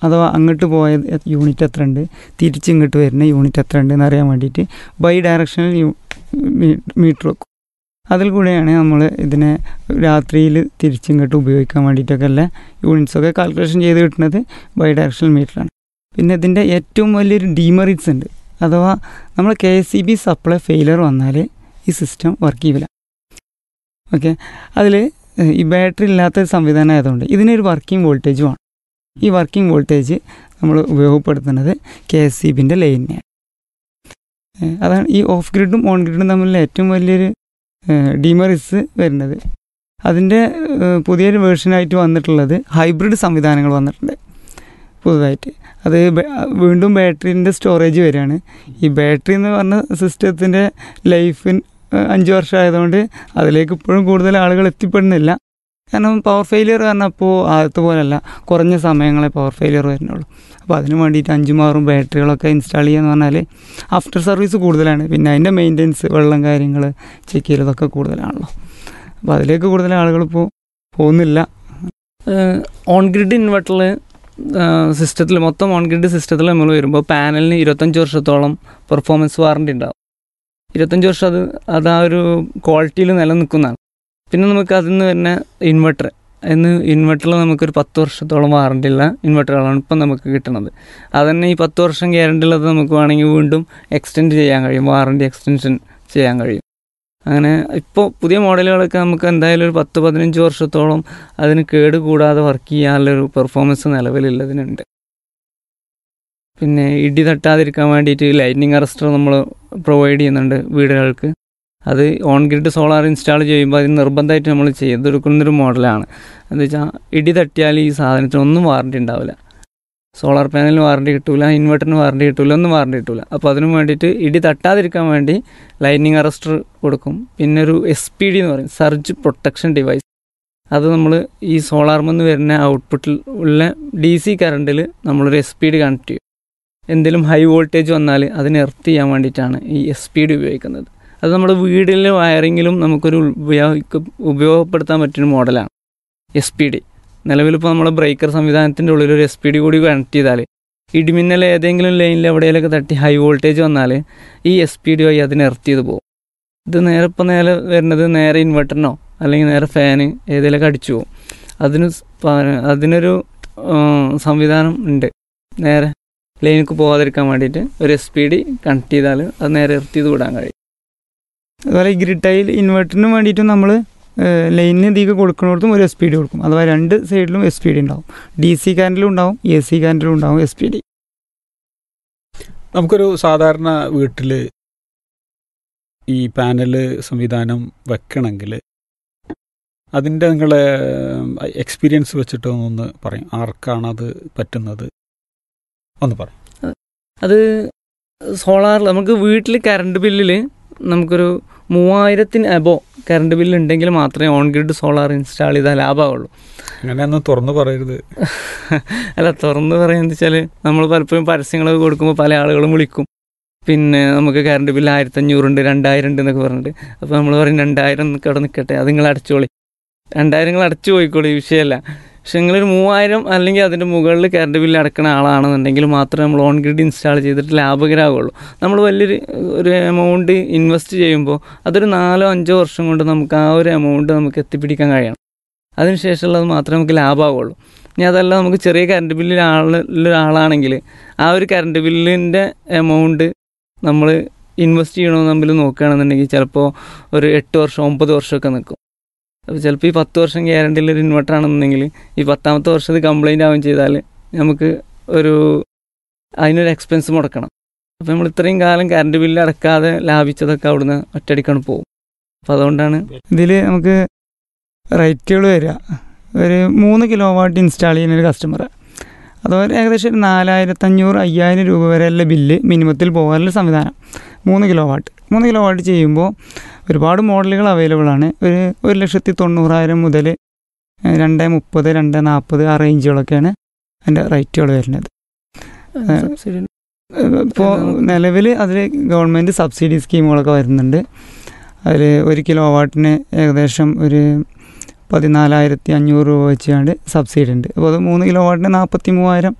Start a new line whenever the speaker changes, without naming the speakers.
അഥവാ അങ്ങോട്ട് പോയ യൂണിറ്റ് എത്ര ഉണ്ട് തിരിച്ച് ഇങ്ങോട്ട് വരുന്ന യൂണിറ്റ് എത്ര ഉണ്ട് എന്നറിയാൻ വേണ്ടിയിട്ട് ബൈ ഡയറക്ഷണൽ യൂ മീറ്റർ വെക്കും അതിൽ കൂടെയാണ് നമ്മൾ ഇതിനെ രാത്രിയിൽ തിരിച്ചിങ്ങോട്ട് ഉപയോഗിക്കാൻ വേണ്ടിയിട്ടൊക്കെ ഉള്ള യൂണിറ്റ്സൊക്കെ കാൽക്കുലേഷൻ ചെയ്ത് കിട്ടുന്നത് ബൈ ഡയറക്ഷണൽ മീറ്ററാണ് പിന്നെ ഇതിൻ്റെ ഏറ്റവും വലിയൊരു ഡീമെറിറ്റ്സ് ഉണ്ട് അഥവാ നമ്മൾ K S C B supply failure വന്നാൽ ഈ സിസ്റ്റം വർക്ക് ചെയ്യില്ല ഓക്കെ അതിൽ ഈ ബാറ്ററി ഇല്ലാത്ത സംവിധാനം ആയതുകൊണ്ട് ഇതിനൊരു വർക്കിംഗ് വോൾട്ടേജ് വേണം ഈ വർക്കിംഗ് വോൾട്ടേജ് നമ്മൾ ഉപയോഗപ്പെടുത്തുന്നത് കെ എസ് സി ബിൻ്റെ ലൈനിനെയാണ് ഏഹ് അതാണ് ഈ ഓഫ് ഗ്രിഡും ഓൺ ഗ്രിഡും തമ്മിലുള്ള ഏറ്റവും വലിയൊരു ഡിമറിസ് വരുന്നത് അതിൻ്റെ ഏഹ് പുതിയൊരു വേർഷനായിട്ട് വന്നിട്ടുള്ളത് ഹൈബ്രിഡ് സംവിധാനങ്ങൾ വന്നിട്ടുണ്ട് പുതുതായിട്ട് അത് ബ- വീണ്ടും ബാറ്ററിൻ്റെ സ്റ്റോറേജ് വരികയാണ് ഈ ബാറ്ററി എന്ന് പറഞ്ഞ സിസ്റ്റത്തിൻ്റെ ലൈഫിൻ അഞ്ച് വർഷം ആയതുകൊണ്ട് അതിലേക്ക് ഇപ്പോഴും കൂടുതൽ ആളുകൾ എത്തിപ്പെടുന്നില്ല കാരണം പവർ ഫെയിലിയർ പറഞ്ഞപ്പോൾ ആദ്യത്തെ പോലെയല്ല കുറഞ്ഞ സമയങ്ങളെ പവർ ഫെയിലിയർ വരുന്നുള്ളൂ അപ്പോൾ അതിന് വേണ്ടിയിട്ട് അഞ്ചും ആറും ബാറ്ററികളൊക്കെ ഇൻസ്റ്റാൾ ചെയ്യുക എന്ന് പറഞ്ഞാൽ ആഫ്റ്റർ സർവീസ് കൂടുതലാണ് പിന്നെ അതിൻ്റെ മെയിൻ്റെനൻസ് വെള്ളം കാര്യങ്ങൾ ചെക്ക് ചെയ്യലതൊക്കെ കൂടുതലാണല്ലോ അപ്പോൾ അതിലേക്ക് കൂടുതൽ ആളുകൾ ഇപ്പോൾ പോകുന്നില്ല
ഓൺ ഗ്രിഡ് ഇൻവെർട്ടറിൽ സിസ്റ്റത്തിൽ മൊത്തം ഓൺ ഗ്രിഡ് സിസ്റ്റത്തിൽ നമ്മൾ വരുമ്പോൾ പാനലിന് ഇരുപത്തഞ്ച് വർഷത്തോളം പെർഫോമൻസ് വാറണ്ടി ഉണ്ടാവും ഇരുപത്തഞ്ച് വർഷം അത് അത് ആ ഒരു ക്വാളിറ്റിയിൽ നിലനിൽക്കുന്നതാണ് പിന്നെ നമുക്ക് അതിൽ നിന്ന് വരുന്ന ഇൻവെർട്ടർ എന്ന് ഇൻവെർട്ടറിൽ നമുക്കൊരു പത്ത് വർഷത്തോളം വാറണ്ടി ഉള്ള ഇൻവെർട്ടറുകളാണ് ഇപ്പം നമുക്ക് കിട്ടുന്നത് അതുതന്നെ ഈ പത്ത് വർഷം ഗ്യാരണ്ടി ഉള്ളത് നമുക്ക് വേണമെങ്കിൽ വീണ്ടും എക്സ്റ്റെൻഡ് ചെയ്യാൻ കഴിയും വാറണ്ടി എക്സ്റ്റൻഷൻ ചെയ്യാൻ കഴിയും അങ്ങനെ ഇപ്പോൾ പുതിയ മോഡലുകളൊക്കെ നമുക്ക് എന്തായാലും ഒരു പത്ത് പതിനഞ്ച് വർഷത്തോളം അതിന് കേട് കൂടാതെ വർക്ക് ചെയ്യാനുള്ളൊരു പെർഫോമൻസ് നിലവിലുള്ളതിനുണ്ട് പിന്നെ ഇടി തട്ടാതിരിക്കാൻ വേണ്ടിയിട്ട് ലൈറ്റിനിങ് അറസ്റ്റർ നമ്മൾ പ്രൊവൈഡ് ചെയ്യുന്നുണ്ട് വീടുകൾക്ക് അത് ഓൺ ഗ്രിഡ് സോളാർ ഇൻസ്റ്റാൾ ചെയ്യുമ്പോൾ അതിന് നിർബന്ധമായിട്ട് നമ്മൾ ചെയ്തെടുക്കുന്നൊരു മോഡലാണ് എന്ന് വെച്ചാൽ ഇടി തട്ടിയാൽ ഈ സാധനത്തിനൊന്നും വാറണ്ടി ഉണ്ടാവില്ല സോളാർ പാനലിന് വാറണ്ടി കിട്ടൂല ഇൻവെർട്ടറിന് വാറണ്ടി കിട്ടൂല ഒന്നും വാറണ്ടി കിട്ടൂല അപ്പോൾ അതിന് വേണ്ടിയിട്ട് ഇടി തട്ടാതിരിക്കാൻ വേണ്ടി ലൈനിങ് അറസ്റ്റർ കൊടുക്കും പിന്നെ ഒരു എസ് പി ഡി എന്ന് പറയും സർജ് പ്രൊട്ടക്ഷൻ ഡിവൈസ് അത് നമ്മൾ ഈ സോളാറിൽ നിന്ന് വരുന്ന ഔട്ട്പുട്ടിൽ ഉള്ള ഡി സി കറണ്ടിൽ നമ്മളൊരു എസ് പി ഡി കണക്ട് ചെയ്യും എന്തെങ്കിലും ഹൈ വോൾട്ടേജ് വന്നാൽ അതിനെ എർത്ത് ചെയ്യാൻ വേണ്ടിയിട്ടാണ് ഈ എസ് പി ഡി ഉപയോഗിക്കുന്നത് അത് നമ്മുടെ വീടിലെ വയറിങ്ങിലും നമുക്കൊരു ഉപയോഗിക്ക ഉപയോഗപ്പെടുത്താൻ പറ്റുന്ന മോഡലാണ് എസ് പി ഡി നിലവിലിപ്പോൾ നമ്മൾ ബ്രേക്കർ സംവിധാനത്തിൻ്റെ ഉള്ളിൽ ഒരു എസ് പി ഡി കൂടി കണക്ട് ചെയ്താൽ ഇടിമിന്നൽ ഏതെങ്കിലും ലൈനിൽ എവിടെയെങ്കിലൊക്കെ തട്ടി ഹൈ വോൾട്ടേജ് വന്നാൽ ഈ എസ് പി ഡി വഴി അതിനെ എർത്ത് ചെയ്ത് പോകും ഇത് നേരെ ഇപ്പോൾ നേരെ വരുന്നത് നേരെ ഇൻവെർട്ടറിനോ അല്ലെങ്കിൽ നേരെ ഫാന് ഏതെങ്കിലുമൊക്കെ അടിച്ചു പോകും അതിന് സ് പ- അതിനൊരു ആ, സംവിധാനം ഉണ്ട് നേരെ ലൈനിക്ക് പോകാതിരിക്കാൻ വേണ്ടിയിട്ട് ഒരു എസ് പി ഡി കണക്ട് ചെയ്താൽ അത് നേരെ എർത്ത് ചെയ്ത് വിടാൻ കഴിയും
അതുപോലെ ഈ ഗ്രിഡായിൽ ഇൻവെർട്ടറിന് വേണ്ടിയിട്ടും നമ്മൾ ലൈനിന് ഇതിക്ക് കൊടുക്കുന്നിടത്തും ഒരു എസ് പി ഡി കൊടുക്കും അഥവാ രണ്ട് സൈഡിലും എസ് പി ഡി ഉണ്ടാവും ഡി സി കറണ്ടിലും ഉണ്ടാവും എ സി കറണ്ടിലും ഉണ്ടാവും എസ് പി ഡി
നമുക്കൊരു സാധാരണ വീട്ടിൽ ഈ പാനല് സംവിധാനം വെക്കണമെങ്കിൽ അതിൻ്റെ നിങ്ങളെ എക്സ്പീരിയൻസ് വെച്ചിട്ട് ഒന്ന് പറയും ആർക്കാണ് അത് പറ്റുന്നത് ഒന്ന് പറയും
അത് സോളാറിൽ നമുക്ക് വീട്ടിൽ കറണ്ട് ബില്ലിൽ നമുക്കൊരു മൂവായിരത്തിന് അബോ കറണ്ട് ബില്ല് ഉണ്ടെങ്കിൽ മാത്രമേ ഓൺ ഗ്രിഡ് സോളാർ ഇൻസ്റ്റാൾ ചെയ്താൽ ലാഭമാവുള്ളൂ
അങ്ങനെയൊന്നും തുറന്നു പറയരുത്
അല്ല തുറന്ന് പറയുന്നത് വെച്ചാൽ നമ്മൾ പലപ്പോഴും പരസ്യങ്ങളൊക്കെ കൊടുക്കുമ്പോൾ പല ആളുകളും വിളിക്കും പിന്നെ നമുക്ക് കറണ്ട് ബില്ല് ആയിരത്തഞ്ഞൂറുണ്ട് രണ്ടായിരം ഉണ്ട് എന്നൊക്കെ പറഞ്ഞിട്ട് അപ്പോൾ നമ്മൾ പറയും രണ്ടായിരം നിൽക്ക് അവിടെ നിൽക്കട്ടെ അത് നിങ്ങൾ അടച്ചോളി രണ്ടായിരം നിങ്ങൾ അടച്ചു പോയിക്കോളി വിഷയമല്ല പക്ഷെ നിങ്ങളൊരു മൂവായിരം അല്ലെങ്കിൽ അതിൻ്റെ മുകളിൽ കറണ്ട് ബില്ല് അടക്കുന്ന ആളാണെന്നുണ്ടെങ്കിൽ മാത്രമേ നമ്മൾ ഓൺ ഗ്രിഡ് ഇൻസ്റ്റാൾ ചെയ്തിട്ട് ലാഭകരമാകുള്ളൂ നമ്മൾ വലിയൊരു ഒരു എമൗണ്ട് ഇൻവെസ്റ്റ് ചെയ്യുമ്പോൾ അതൊരു നാലോ അഞ്ചോ വർഷം കൊണ്ട് നമുക്ക് ആ ഒരു എമൗണ്ട് നമുക്ക് എത്തിപ്പിടിക്കാൻ കഴിയണം അതിനുശേഷമുള്ളത് മാത്രമേ നമുക്ക് ലാഭമാവുള്ളൂ ഇനി അതല്ല നമുക്ക് ചെറിയ കറണ്ട് ബില്ലിൽ ആളുള്ള ആളാണെങ്കിൽ ആ ഒരു കറണ്ട് ബില്ലിൻ്റെ എമൗണ്ട് നമ്മൾ ഇൻവെസ്റ്റ് ചെയ്യണമെന്ന് തമ്മിൽ നോക്കുകയാണെന്നുണ്ടെങ്കിൽ ചിലപ്പോൾ ഒരു എട്ട് വർഷം ഒമ്പത് വർഷമൊക്കെ നിൽക്കും അപ്പോൾ ചിലപ്പോൾ ഈ പത്ത് വർഷം ഗ്യാരണ്ടിയിൽ ഒരു ഇൻവെർട്ടർ ആണെന്നുണ്ടെങ്കിൽ ഈ പത്താമത്തെ വർഷം ഇത് കംപ്ലൈൻ്റ് ആവുകയും ചെയ്താൽ നമുക്ക് ഒരു അതിനൊരു എക്സ്പെൻസ് മുടക്കണം അപ്പോൾ നമ്മൾ ഇത്രയും കാലം കറണ്ട് ബില്ല് അടക്കാതെ ലാഭിച്ചതൊക്കെ അവിടുന്ന് ഒറ്റയടിക്കാണ് പോകും അപ്പോൾ അതുകൊണ്ടാണ്
ഇതിൽ നമുക്ക് റേറ്റുകൾ വരിക ഒരു മൂന്ന് കിലോ വാട്ട് ഇൻസ്റ്റാൾ ചെയ്യുന്ന ഒരു കസ്റ്റമർ അതുപോലെ ഏകദേശം ഒരു നാലായിരത്തഞ്ഞൂറ് അയ്യായിരം രൂപ വരെയുള്ള ബില്ല് മിനിമത്തിൽ പോകാനുള്ള സംവിധാനം മൂന്ന് കിലോ വാട്ട് മൂന്ന് കിലോ വാട്ട് ചെയ്യുമ്പോൾ ഒരുപാട് മോഡലുകൾ അവൈലബിൾ ആണ് ഒരു ഒരു ലക്ഷത്തി തൊണ്ണൂറായിരം മുതൽ രണ്ട് മുപ്പത് രണ്ട് നാൽപ്പത് ആ റേഞ്ചുകളൊക്കെയാണ് അതിൻ്റെ റേറ്റുകൾ വരുന്നത്
സബ്സിഡി
ഇപ്പോൾ നിലവിൽ അതിൽ ഗവൺമെൻറ് സബ്സിഡി സ്കീമുകളൊക്കെ വരുന്നുണ്ട് അതിൽ ഒരു കിലോ വാട്ടിന് ഏകദേശം ഒരു പതിനാലായിരത്തി അഞ്ഞൂറ് രൂപ വെച്ചുകൊണ്ട് സബ്സിഡി ഉണ്ട് അപ്പോൾ അത് മൂന്ന് കിലോ വാട്ടിന് നാൽപ്പത്തി മൂവായിരം